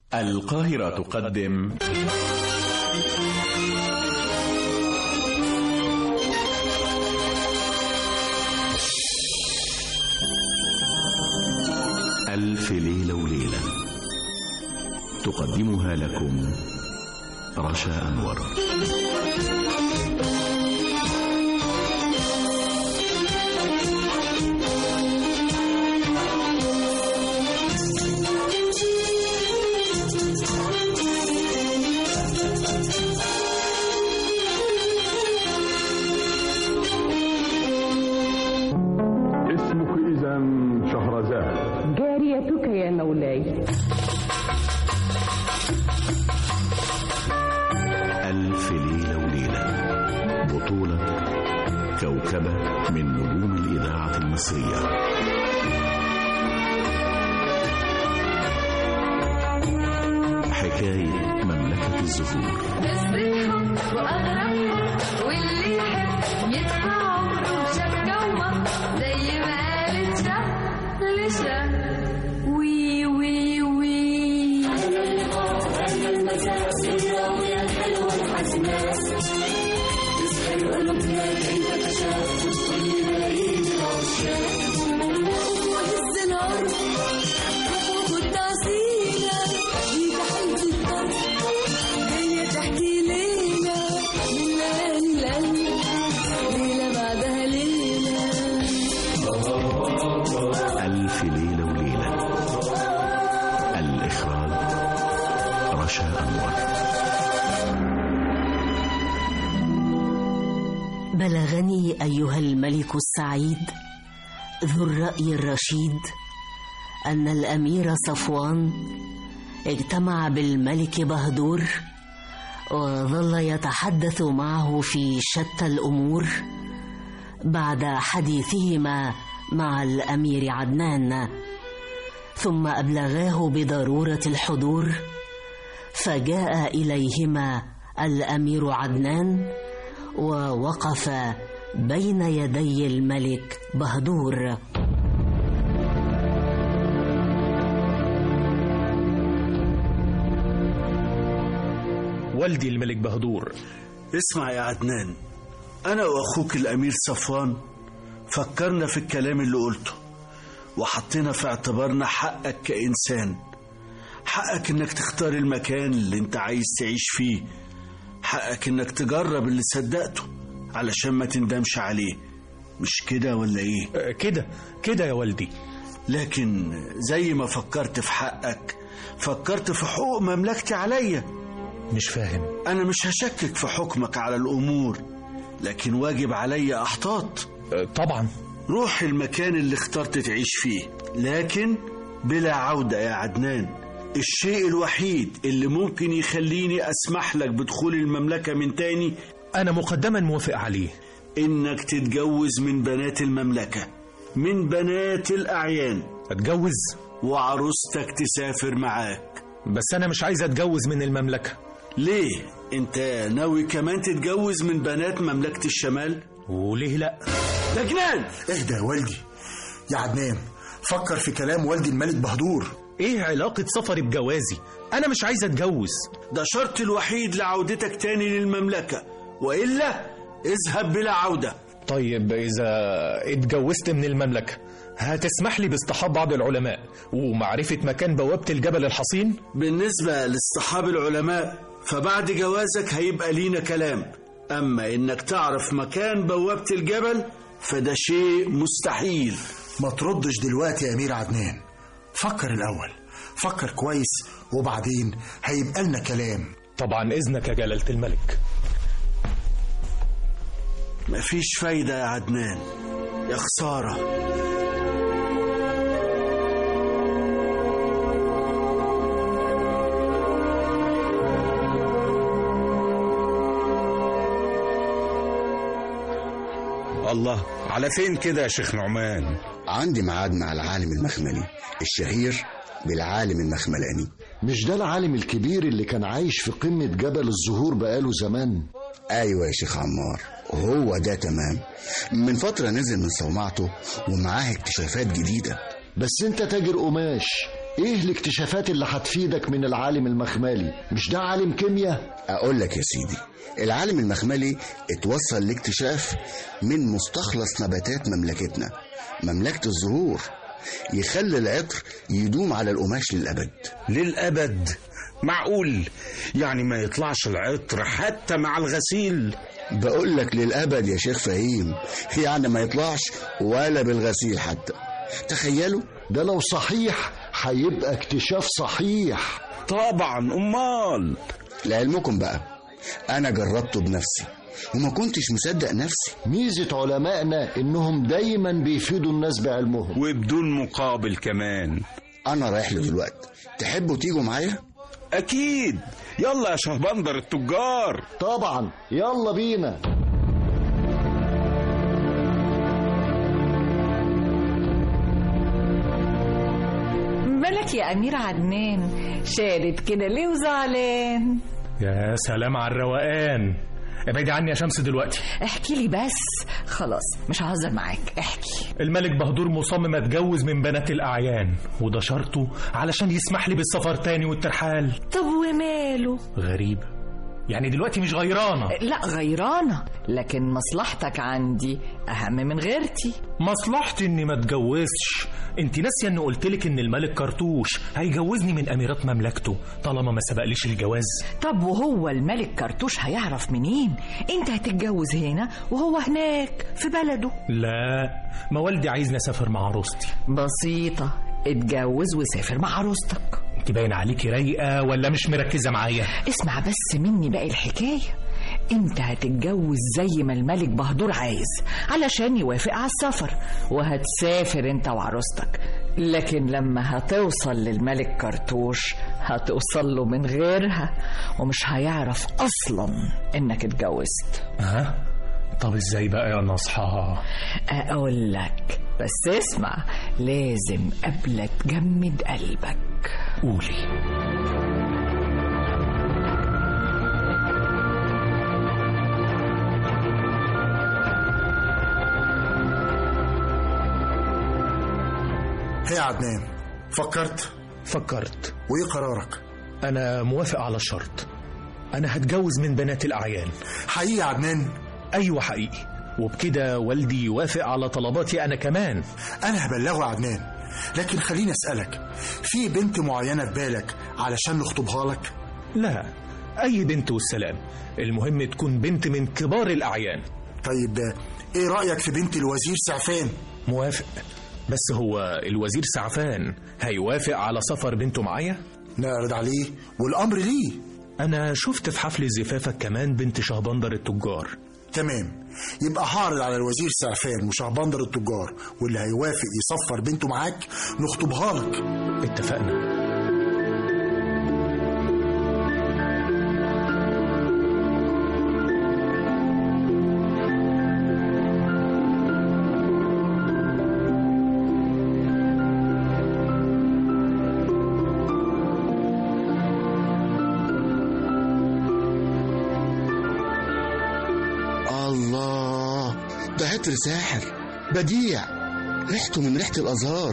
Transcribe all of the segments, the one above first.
القاهرة تقدم ألف ليلة وليلة تقدمها لكم رشا أنور اسمك إذا شهرزاد جاريتك يا مولاي ألف ليلة وليلة بطولة كوكبة من نجوم الإذاعة المصرية حكاية مملكة الزهور نسرتهم وأغربهم واللي يحب يدفع عمره شاف جوه زي ما قالت شاف لشاف وي وي وي وهز الأرض وخد عصيلة دي تحت الأرض جاية تحكي ليلة من ليالي القلب ليلة بعدها ليلة ألف ليلة وليلة الإخراج رشا أنور بلغني ايها الملك السعيد ذو الراي الرشيد ان الامير صفوان اجتمع بالملك بهدور وظل يتحدث معه في شتى الامور بعد حديثهما مع الامير عدنان ثم ابلغاه بضروره الحضور فجاء اليهما الامير عدنان ووقف بين يدي الملك بهدور والدي الملك بهدور اسمع يا عدنان أنا وأخوك الأمير صفوان فكرنا في الكلام اللي قلته وحطينا في اعتبارنا حقك كإنسان حقك إنك تختار المكان اللي أنت عايز تعيش فيه حقك إنك تجرب اللي صدقته علشان ما تندمش عليه مش كده ولا إيه؟ آه، كده كده يا والدي لكن زي ما فكرت في حقك فكرت في حقوق مملكتي عليا مش فاهم أنا مش هشكك في حكمك على الأمور لكن واجب عليا أحتاط آه، طبعا روح المكان اللي اخترت تعيش فيه لكن بلا عودة يا عدنان الشيء الوحيد اللي ممكن يخليني أسمح لك بدخول المملكة من تاني انا مقدما موافق عليه إنك تتجوز من بنات المملكة من بنات الأعيان اتجوز وعروستك تسافر معاك بس انا مش عايز اتجوز من المملكه ليه؟ انت ناوي كمان تتجوز من بنات مملكة الشمال؟ وليه لا ده جنان اهدى يا والدي يا عدنان فكر في كلام والدي الملك بهدور ايه علاقه سفري بجوازي انا مش عايز اتجوز ده شرط الوحيد لعودتك تاني للمملكة وإلا اذهب بلا عودة طيب اذا اتجوزت من المملكه هتسمح لي باصطحاب بعض العلماء ومعرفه مكان بوابه الجبل الحصين بالنسبة لاصطحاب العلماء فبعد جوازك هيبقى لينا كلام أما إنك تعرف مكان بوابة الجبل فده شيء مستحيل ما تردش دلوقتي يا امير عدنان فكر الاول فكر كويس وبعدين هيبقى لنا كلام طبعا اذنك يا جلاله الملك مفيش فايدة يا عدنان يا خسارة الله على فين كده يا شيخ نعمان عندي ميعاد مع العالم المخملي الشهير بالعالم المخملاني مش ده العالم الكبير اللي كان عايش في قمة جبل الزهور بقاله زمان ايوه يا شيخ عمار هو ده تمام من فترة نزل من صومعته ومعاه اكتشافات جديدة بس انت تاجر قماش ايه الاكتشافات اللي هتفيدك من العالم المخملي مش ده عالم كيمياء اقول لك يا سيدي العالم المخملي اتوصل لاكتشاف من مستخلص نباتات مملكتنا مملكة الزهور يخلي العطر يدوم على القماش للأبد للأبد معقول يعني ما يطلعش العطر حتى مع الغسيل بقول لك للأبد يا شيخ فهيم يعني ما يطلعش ولا بالغسيل حتى تخيلوا ده لو صحيح هيبقى اكتشاف صحيح طبعا أمال لعلمكم بقى أنا جربته بنفسي وما كنتش مصدق نفسي ميزة علمائنا إنهم دايما بيفيدوا الناس بعلمهم وبدون مقابل كمان أنا رايح له دلوقتي تحبوا تيجوا معايا؟ أكيد يلا يا شهبندر التجار طبعا يلا بينا مالك يا أمير عدنان شارد كده ليه وزعلان يا سلام على الروقان ابعدي عني يا شمس دلوقتي احكي لي بس خلاص مش ههزر معاك احكي الملك بهدور مصمم اتجوز من بنات الأعيان وده شرطه علشان يسمح لي بالسفر تاني والترحال طب وماله غريب يعني دلوقتي مش غيرانة لا غيرانة لكن مصلحتك عندي أهم من غيرتي مصلحتي اني ما اتجوزش انت ناسيه ان قلتلك ان الملك كرتوش هيجوزني من اميرات مملكته طالما ما سبقليش الجواز طب وهو الملك كرتوش هيعرف منين انت هتتجوز هنا وهو هناك في بلده لا ما والدي عايزني اسافر مع عروستي بسيطة اتجوز وسافر مع عروستك انت باين عليكي رايقه ولا مش مركزه معايا اسمع بس مني باقي الحكاية انت هتتجوز زي ما الملك بهدور عايز علشان يوافق على السفر وهتسافر انت وعروستك لكن لما هتوصل للملك كرتوش هتوصل له من غيرها ومش هيعرف اصلا انك اتجوزت ها طب ازاي بقى يا نصحى اقول لك بس اسمع لازم قبل تجمد قلبك قولي هي يا عدنان فكرت فكرت وايه قرارك انا موافق على الشرط انا هتجوز من بنات الاعيان حقيقي يا عدنان ايوه حقيقي وبكده والدي يوافق على طلباتي انا كمان انا هبلغه يا عدنان لكن خليني اسالك في بنت معينه في بالك علشان نخطبها لك لا اي بنت والسلام المهم تكون بنت من كبار الاعيان طيب ايه رايك في بنت الوزير سعفان موافق بس هو الوزير سعفان هيوافق على سفر بنته معايا نعرض عليه والامر ليه انا شفت في حفل زفافك كمان بنت شهبندر التجار تمام يبقى هعرض على الوزير سعفان وشهبندر التجار واللي هيوافق يسفر بنته معاك نخطبها لك اتفقنا الله ده عطر ساحر بديع ريحته من ريحة الأزهار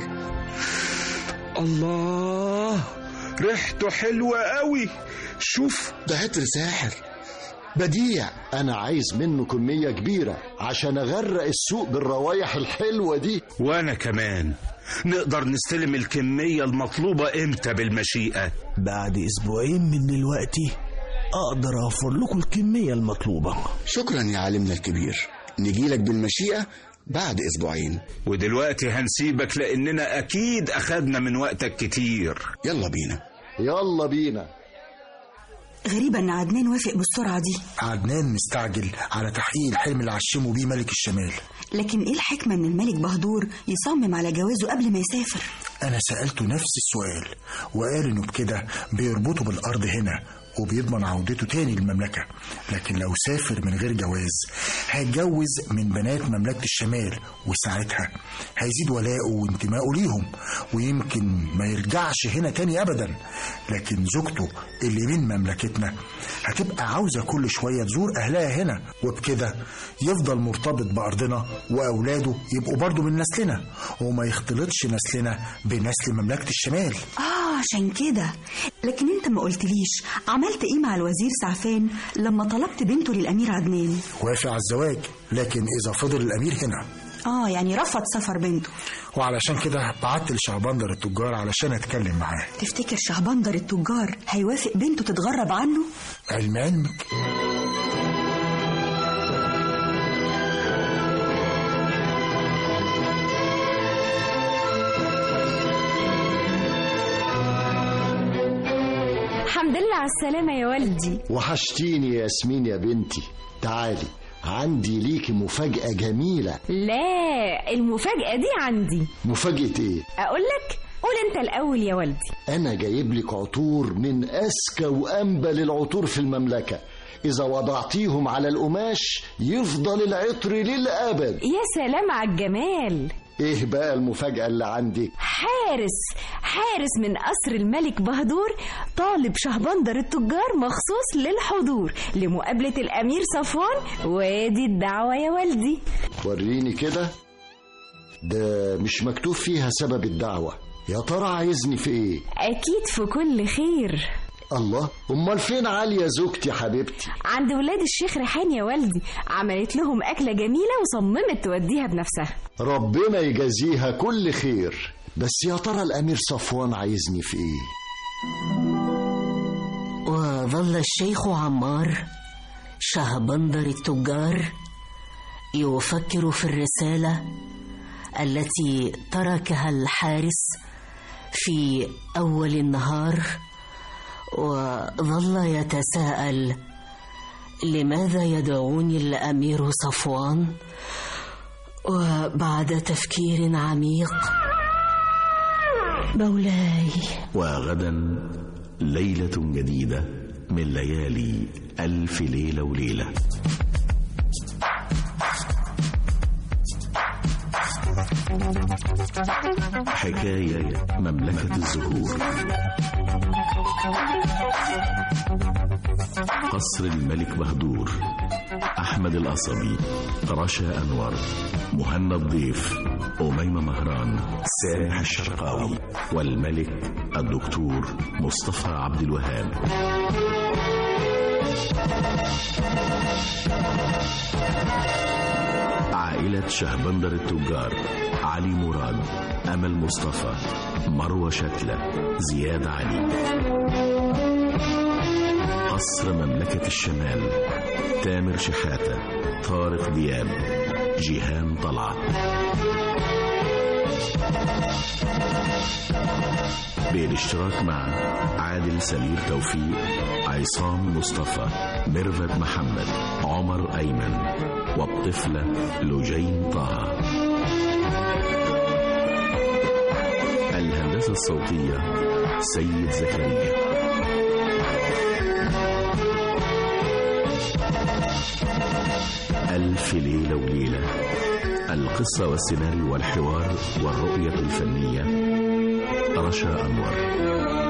الله ريحته حلوة قوي شوف ده عطر ساحر بديع أنا عايز منه كمية كبيرة عشان أغرق السوق بالروايح الحلوة دي وأنا كمان نقدر نستلم الكمية المطلوبة إمتى بالمشيئة بعد أسبوعين من دلوقتي أقدر أوفر لكم الكمية المطلوبة شكرا يا عالمنا الكبير نجيلك بالمشيئة بعد أسبوعين ودلوقتي هنسيبك لأننا أكيد أخدنا من وقتك كتير يلا بينا يلا بينا غريبة إن عدنان وافق بالسرعة دي عدنان مستعجل على تحقيق الحلم اللي عشمه بيه ملك الشمال لكن إيه الحكمة إن الملك بهدور يصمم على جوازه قبل ما يسافر أنا سألته نفس السؤال وقال إنه بكده بيربطه بالأرض هنا وبيضمن عودته تاني للمملكة لكن لو سافر من غير جواز هيتجوز من بنات مملكة الشمال وساعتها هيزيد ولاءه وانتمائه ليهم ويمكن ما يرجعش هنا تاني أبدا لكن زوجته اللي من مملكتنا هتبقى عاوزة كل شوية تزور أهلها هنا وبكده يفضل مرتبط بأرضنا وأولاده يبقوا برضه من نسلنا وما يختلطش نسلنا بنسل مملكة الشمال آه عشان كده لكن انت ما قلتليش عملت ايه مع الوزير سعفان لما طلبت بنته للامير عدنان وافق على الزواج لكن إذا فضل الأمير هنا اه يعني رفض سفر بنته وعلشان كده بعت لشعبندر التجار علشان أتكلم معاه تفتكر شهبندر التجار هيوافق بنته تتغرب عنه علم علمك الحمد لله على السلامة يا والدي وحشتيني يا ياسمين يا بنتي تعالي عندي ليكي مفاجأة جميلة لا المفاجأة دي عندي مفاجأة ايه؟ أقول لك قول أنت الأول يا والدي أنا جايب لك عطور من أذكى وأنبل العطور في المملكة إذا وضعتيهم على القماش يفضل العطر للأبد يا سلام على الجمال إيه بقى المفاجأة اللي عندك؟ حارس حارس من قصر الملك بهدور طالب شهبندر التجار مخصوص للحضور لمقابلة الأمير صفوان وادي الدعوة يا والدي وريني كده ده مش مكتوب فيها سبب الدعوة يا ترى عايزني في ايه أكيد في كل خير الله امال فين عالية زوجتي حبيبتي عند ولاد الشيخ ريحان يا والدي عملت لهم أكلة جميلة وصممت توديها بنفسها ربنا يجازيها كل خير بس يا ترى الامير صفوان عايزني في ايه وظل الشيخ عمار شهبندر التجار يفكر في الرسالة التي تركها الحارس في أول النهار وظل يتساءل لماذا يدعوني الأمير صفوان وبعد تفكير عميق مولاي وغدا ليلة جديدة من ليالي ألف ليلة وليلة حكاية مملكة الزهور قصر الملك بهدور أحمد القصبي رشا أنور مهنا الضيف أميمة مهران سامح الشرقاوي والملك الدكتور مصطفى عبد الوهاب عائلة شهبندر التجار علي مراد أمل مصطفى مروة شتلة زياد علي قصر مملكة الشمال تامر شحاتة طارق دياب جيهان طلعت بالاشتراك مع عادل سمير توفيق عصام مصطفى ميرفت محمد عمر أيمن والطفلة لجين طه الهندسة الصوتية سيد زكريا ألف ليلة وليلة القصة والسيناريو والحوار والرؤية الفنية رشا أنور